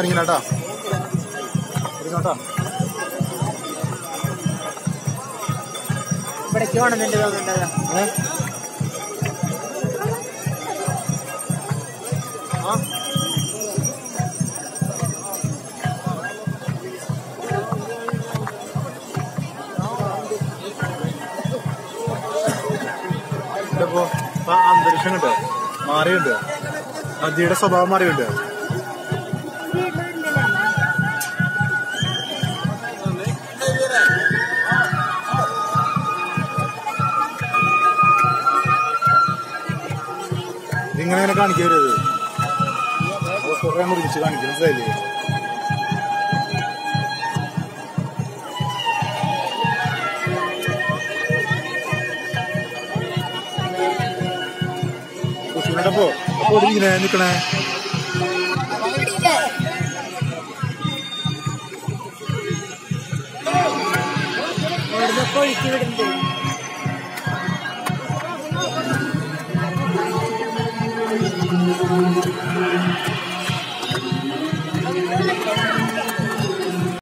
വരിങ്ങനാട്ടാ ഇരുന്നോട്ടാ ഇവിടേക്ക് വേണമെന്നുണ്ട് തോന്നുന്നുണ്ടതാ ഏ? ആ? ഇതിപ്പോ ഇപ്പൊ അന്തരീക്ഷം കണ്ടോ മാറിയുണ്ട് നദിയുടെ സ്വഭാവം മാറിയുണ്ട് ഇതിങ്ങനെ അങ്ങനെ കാണിക്കരുത് അത് കുറെ മുറിച്ച് കാണിക്കും മനസ്സിലായില്ലേ കുട്ടികളപ്പോ അപ്പൊ ഇങ്ങനെ നിക്കണേ ഇവിടുന്നൊക്കെ ഒഴുക്കി വിടുന്നുണ്ട് ആ